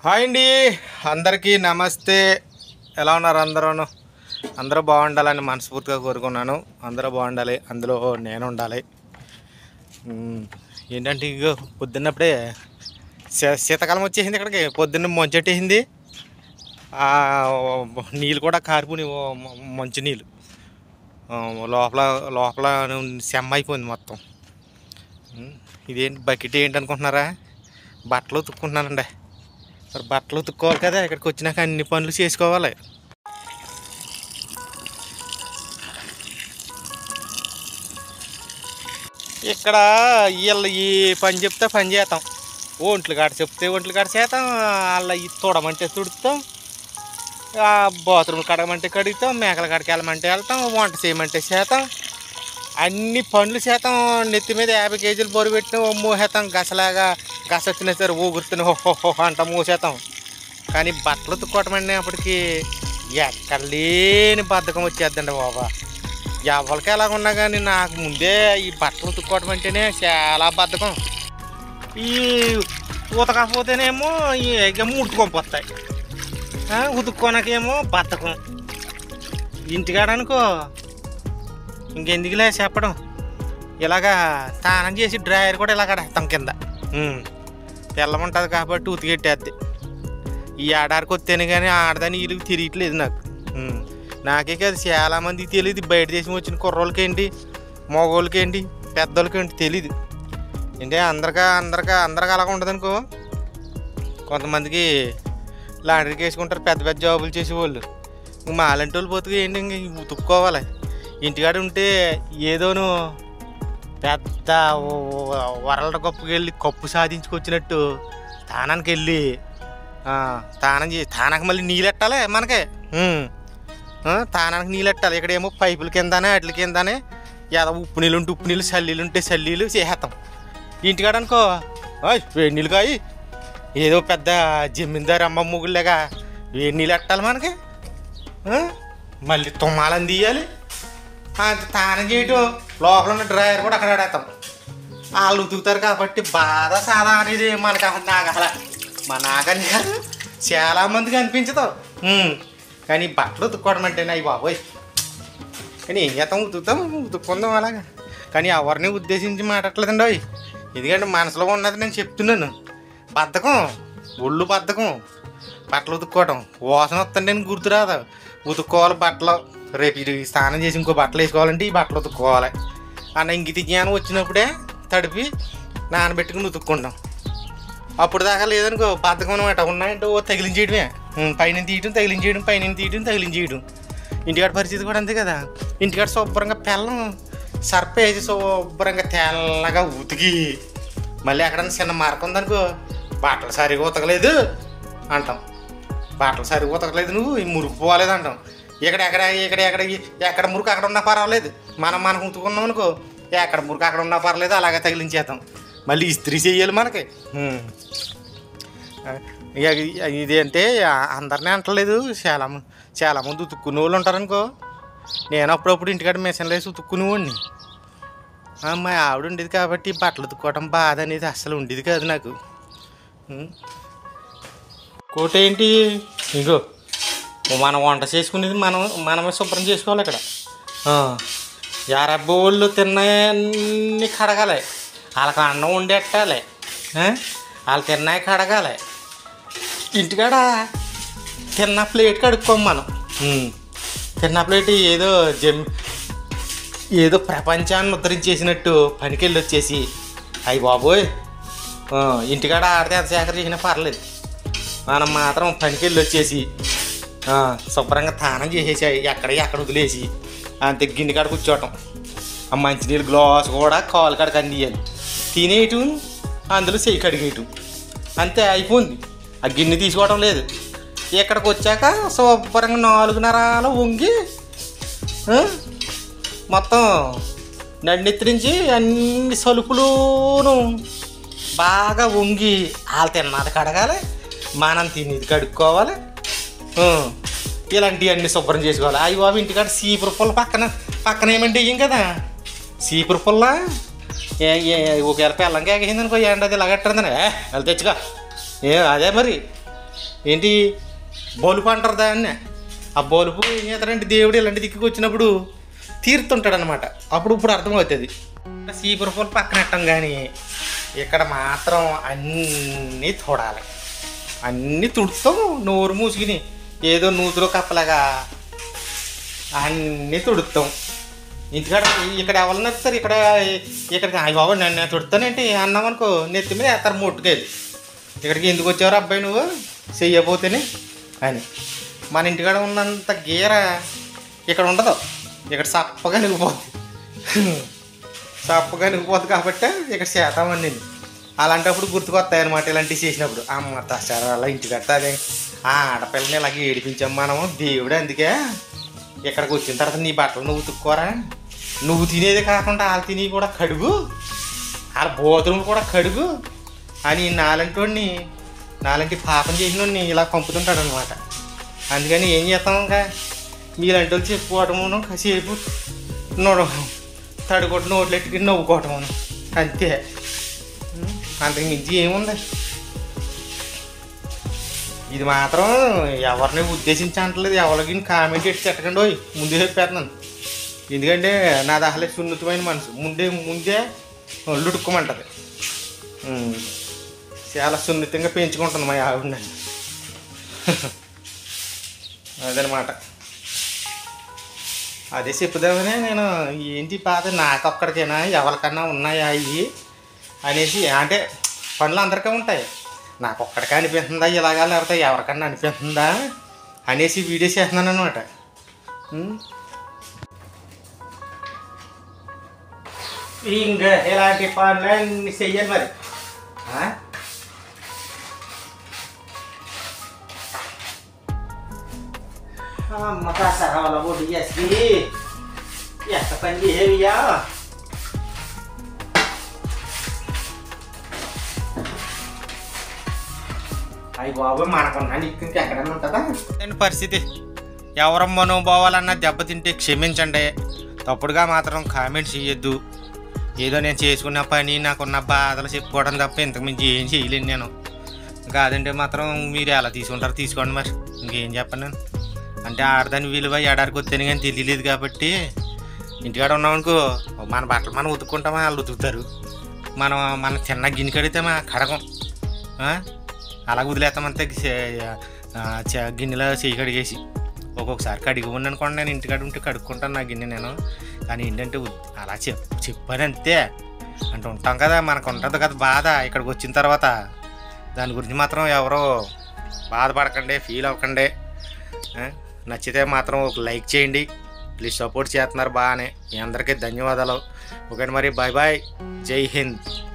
Hi అండి అందరికీ నమస్తే ఎలా ఉన్నారు అందరూను అందరూ బాగుండాలని మనస్ఫూర్తిగా కోరుకున్నాను అందరూ బాగుండాలి అందులో నేను ఉండాలి ఉమ్, ఏంటంటే ఇగో పొద్దున్నప్పుడే శీ- శీతాకాలం వచ్చేసింది ఇక్కడికి పొద్దున్న మంచెట్టేసింది ఆ, నీళ్ళు కూడా కారిపోయి మంచి నీళ్ళు ఆ, లోపల లోపల సెమ్మ అయిపోయింది మొత్తం ఉమ్, ఇదేంటి బకెట్ ఏంటి అనుకుంటున్నారా బట్టలు ఉతుక్కుంటున్నానండి మరి బట్టలు ఉతుక్కోవాలి కదా ఇక్కడికి వచ్చినాక అన్ని పనులు చేసుకోవాలి ఇక్కడ వీళ్ళు ఈ పని చెప్తే పని చేస్తాం ఒంట్లు కాడ చెప్తే ఒంట్లు కాడ చేస్తాం వాళ్ళ ఈ తోడమంటే తుడుతాం ఆ బాత్రూమ్ కడగమంటే కడుగుతాం మేకల కాడికి వెళ్ళమంటే వెళ్తాం వంట చేయమంటే చేస్తాం అన్ని పనులు చేతాం నెత్తి మీద యాభై కేజీలు బరువు పెట్టిన మూసేతాం గసలాగా గస వచ్చినా సరే ఊగురుతున్న హో హో హో అంట మూసేతాం కానీ బట్టలు ఉతుక్కోవటం అప్పటికి ఎక్కడ లేని బద్ధకం వచ్చేద్దండి బాబా ఎవరికి ఎలాగ ఉన్నా కానీ నాకు ముందే ఈ బట్టలు ఉతుక్కోవటం అంటేనే చాలా బద్ధకం ఈ ఉతకపోతేనేమో ఈ ఇక ముడుచుకొని ఆ, ఉతుక్కోనకేమో బద్ధకం ఇంటికాడనుకో ఇంకెందుకులే చెప్పడం ఇలాగా స్నానం చేసి డ్రైయర్ కూడా ఇలా కడేస్తాం కింద ఉమ్. తెల్లముంటుంది కాబట్టి ఉతికెట్టేద్ది ఈ ఆడారికి వస్తేనే కానీ ఆడదాని ఇల్లు తిరగట్లేదు నాకు ఉమ్. నాకే కాదు చాలా మందికి తెలియదు బయట దేశం వచ్చిన కుర్రోళ్ళకేంటి మగోళ్ళకేంటి పెద్దోళ్ళకేంటి తెలీదు అంటే అందరికా అందరికా అందరికి అలాగ ఉండదు అనుకో కొంతమందికి లాండ్రీకి వేసుకుంటారు పెద్ద పెద్ద జాబులు చేసేవాళ్ళు ఇంక మాలాంటి వాళ్ళు పోతే ఏంటి ఇంక ఉతుక్కోవాలి ఇంటికాడ ఉంటే ఏదోను పెద్ద వరల్డ్ కప్పుకి వెళ్ళి కప్పు సాధించుకొచ్చినట్టు స్థానానికి వెళ్ళి ఆ, స్థానం చేసి స్థానానికి మళ్ళీ నీళ్ళు ఎట్టాలి మనకే ఉమ్. ఆ, స్థానానికి నీళ్ళు ఎట్టాలి ఇక్కడేమో పైపుల కిందనే అట్ల కిందనే ఏదో ఉప్పు నీళ్ళు ఉంటే ఉప్పు నీళ్ళు చల్లీలు ఉంటే చల్లీలు చేసేస్తాం ఇంటికాడ అనుకో ఓయ్, వేడి నీళ్ళు కాయి ఏదో పెద్ద జమీందారు అమ్మ ముగ్గులేగా వేడి నీళ్ళు ఎట్టాలి మనకి ఆ? మళ్ళీ తుమ్మాలని తీయాలి ఆ, స్నానం చేయటం లోపల ఉన్న డ్రైవర్ కూడా అక్కడ ఆడేస్తాం వాళ్ళు ఉతుకుతారు కాబట్టి బాధ సాదా అనేది మనకు అసలు నాకు అసలు మా నాకని కాదు చాలా మందికి అనిపించదు ఉమ్. కానీ బట్టలు ఉతుక్కోవడం అంటేనే అయ్యి బాబోయ్ కానీ ఏం చేస్తాం ఉతుకుతాం ఉతుక్కుందాం అలాగా కానీ ఎవరిని ఉద్దేశించి మాట్లాడలేదండి అవి ఎందుకంటే మనసులో ఉన్నది నేను చెప్తున్నాను బద్ధకం ఒళ్ళు బద్ధకం బట్టలు ఉతుక్కోవటం వాసన వస్తుంటే నేను గుర్తురాదు ఉతుక్కోవాలి బట్టలు రేపు ఇది స్నానం చేసి ఇంకో బట్టలు వేసుకోవాలంటే ఈ బట్టలు ఉతుక్కోవాలి అన్న ఇంగితి జ్ఞానం వచ్చినప్పుడే తడిపి నానబెట్టుకుని ఉతుక్కుంటాం అప్పుడు దాకా లేదనుకో బద్ధకం అనమాట ఉన్నాయంటే ఓ తగిలించేయడమే ఉమ్, పైన తీయడం తగిలించేయడం పైన తీయడం తగిలించేయడం ఇంటికాడ పరిస్థితి కూడా అంతే కదా ఇంటికాడ శుభ్రంగా పెళ్ళం సర్ఫ్ వేసి శుభ్రంగా తెల్లగా ఉతికి మళ్ళీ ఎక్కడన్నా చిన్న మార్క ఉందనుకో బట్టలు సరిగా ఉతకలేదు అంటాం బట్టలు సరిగా ఉతకలేదు నువ్వు ఈ మురుగు పోలేదు అంటాం ఇక్కడ ఎక్కడ ఇక్కడ ఎక్కడ ఎక్కడ మురుకు అక్కడ ఉన్నా పర్వాలేదు మనం మనకు ఉతుకున్నాం అనుకో ఎక్కడ మురుకు అక్కడ ఉన్నా పర్లేదు అలాగే తగిలించేస్తాం మళ్ళీ ఇస్త్రీ చెయ్యాలి మనకి హ్మ్. ఇక ఇది అంటే అందరినీ అంటలేదు చాలా మ- చాలా మంది ఉతుక్కునే వాళ్ళు ఉంటారనుకో నేను అప్పుడప్పుడు ఇంటికాడ మిషన్లు వేసి ఉతుక్కునేవాడిని ఆ, మా ఆవిడ ఉండేది కాబట్టి బట్టలు ఉతుక్కోవడం బాధ అనేది అస్సలు ఉండేది కాదు నాకు ఉం. కోట ఏంటి ఇగో మనం వంట చేసుకునేది మనం మనమే శుభ్రం చేసుకోవాలి ఇక్కడ ఎరబ్బోళ్ళు తిన్నాయన్ని కడగాలి వాళ్ళకి అన్నం వండెట్టాలి ఆ? వాళ్ళు తిన్నాయి కడగాలి ఇంటికాడ తిన్న ప్లేట్ కడుక్కోం మనం ఉం. తిన్న ప్లేట్ ఏదో జమ్ ఏదో ప్రపంచాన్ని ఉద్ధరించేసినట్టు పనికి వెళ్ళి వచ్చేసి అయ్యి బాబోయ్ ఆ, ఇంటికాడ ఆడితే ఎంత సేకర చేసినా పర్లేదు మనం మాత్రం పనికి వెళ్ళి వచ్చేసి ఆ, శుభ్రంగా స్నానం చేసేసి ఎక్కడ ఎక్కడ వదిలేసి అంతే గిన్నె కాడ కూర్చోవటం ఆ మంచినీళ్ళు గ్లాస్ కూడా కాలు కాడకి అందియాలి తినేయటం అందులో చెయ్యి కడిగేయటం అంతే అయిపోయింది ఆ గిన్నె తీసుకోవడం లేదు ఇక్కడికి వచ్చాక శుభ్రంగా నాలుగున్నర వంగి ఆ, మొత్తం నన్నెత్తి నుంచి అన్ని సలుపులును బాగా వంగి వాళ్ళు తిన్నది కడగాలి మనం తినేది కడుక్కోవాలి ఆ, ఇలాంటివన్నీ శుభ్రం చేసుకోవాలి అవి బాబు ఇంటికాడ సీపురు పుల్ల పక్కన పక్కన ఏమంటే వేయం కదా సీపురు పుల్ల ఏ ఏ ఒకవేళ పిల్లం కేకేసింది అనుకో ఏంటి అది ఇలాగట్టందని ఏ వెళ్ళి తెచ్చుకో ఏ అదే మరి ఏంటి బలుపు అంటారు దాన్ని ఆ బలుపు ఏం చేస్తారంటే దేవుడు ఇలాంటి దిక్కుకు వచ్చినప్పుడు తీరుతుంటాడు అనమాట అప్పుడు ఇప్పుడు అర్థమవుతుంది సీపురపూలు పక్కన పెట్టం కానీ ఇక్కడ మాత్రం అన్నీ చూడాలి అన్నీ తుడుస్తాం నోరు మూసుకుని ఏదో నూతులో కప్పలాగా అన్నీ తుడుతాం ఇంటికాడ ఇక్కడ ఎవరు నడుస్తారు ఇక్కడ ఇక్కడికి అయ్యి బాబు నన్ను నేను తుడుతానంటే అన్నాం అనుకో నెత్తి మీద వేస్తారు ముట్టుకెళ్ళి ఇక్కడికి ఎందుకు వచ్చావు అబ్బాయి నువ్వు చెయ్యబోతేనే అని మన ఇంటికాడ ఉన్నంత గీర ఇక్కడ ఉండదు ఇక్కడ సప్పగా నిగిపోద్ది సప్పగా నిగిపోద్ది కాబట్టి ఇక్కడ శాతం అండి అలాంటప్పుడు గుర్తుకొస్తాయి అనమాట ఇలాంటివి చేసినప్పుడు అమ్మ తసారు అలా ఇంటి కట్టాలి ఆ ఆడపిల్లని ఇలాగ ఏడిపించాం మనము దేవుడు అందుకే ఇక్కడికి వచ్చిన తర్వాత నీ బట్టలు నువ్వు ఉతుక్కోరా నువ్వు తినేది కాకుండా వాళ్ళు తినేవి కూడా కడుగు వాళ్ళ బోతులు కూడా కడుగు అని నాలంటి వాడిని నాలంటి పాపం చేసిన ఇలా పంపుతుంటాడు అనమాట అందుకని ఏం చేస్తాం ఇంకా మీలాంటి వాళ్ళు చెప్పుకోవటమును కాసేపు నోడు తడుకొట్టు నోట్లు ఎట్టుకుని నవ్వుకోవటము అంతే ఉం, అంతకు మించి ఏముంది ఇది మాత్రం ఎవరిని ఉద్దేశించి అంటలేదు ఎవరికి కామెంట్ ఎట్టి తిట్టకండి ఓయ్ ముందే చెప్పేస్తున్నాను ఎందుకంటే నాది అసలే సున్నితమైన మనసు ముందే ముందే లుడుక్కోమంటది ఉం. చాలా సున్నితంగా పెంచుకుంటుంది మా ఆవిడ నన్ను అదనమాట అదే చెప్పుదామనే నేను ఏంటి బాధ నాకొక్కడికైనా ఎవరికన్నా ఉన్నాయా ఇవి అనేసి అంటే పనులు అందరికీ ఉంటాయి నాకు ఒక్కడికే అనిపిస్తుందా ఇలాగా లేకపోతే ఎవరికన్నా అనిపిస్తుందా అనేసి వీడియో చేస్తున్నాను అనమాట ఇంకా ఇలాంటి పనులు అన్ని చెయ్యాలి మరి ఆ? అమ్మ కాసారా వాళ్ళ బొడ్డు చేసి ఎంత పని చేసేవియా అయ్యి బాబు మనకున్నా నీకు ఇంకెక్కడన్నా ఉంటుందా అండి పరిస్థితి ఎవరం మనోభావాలన్నా దెబ్బతింటే క్షమించండి తప్పుడుగా మాత్రం కామెంట్స్ చేయొద్దు ఏదో నేను చేసుకున్న పని నాకున్న బాధలు చెప్పుకోవడం తప్ప ఇంతకు మించి ఏం చేయలేను నేను కాదంటే మాత్రం మీరు ఎలా తీసుకుంటారో తీసుకోండి మరి ఇంకేం చెప్పను నేను అంటే ఆడదాని విలువ ఎడారికి వస్తేనే కానీ తెలియలేదు కాబట్టి ఇంటికాడ ఉన్నామనుకో మన బట్టలు మనం ఉతుక్కుంటామా వాళ్ళు ఉతుకుతారు మనం మన చిన్న గిన్నె కడిగితే మా కడగం ఆ? అలా వదిలేస్తామంతే చే- ఆ, చ- గిన్నెలో చేయి కడిగేసి ఒక్కొక్కసారి కడిగి అనుకోండి నేను ఇంటికాడ ఉంటే కడుక్కుంటాను నా గిన్నె నేను కానీ ఏంటంటే ఉద్- అలా చెప్ చెప్పాను అంతే అంటే ఉంటాం కదా మనకు ఉంటుంది కదా బాధ ఇక్కడికి వచ్చిన తర్వాత దాని గురించి మాత్రం ఎవరో బాధపడకండి ఫీల్ అవ్వకండి ఆ? నచ్చితే మాత్రం ఒక లైక్ చేయండి ప్లీజ్ సపోర్ట్ చేస్తున్నారు బాగానే మీ అందరికీ ధన్యవాదాలు ఓకే మరి బాయ్ బాయ్ జై హింద్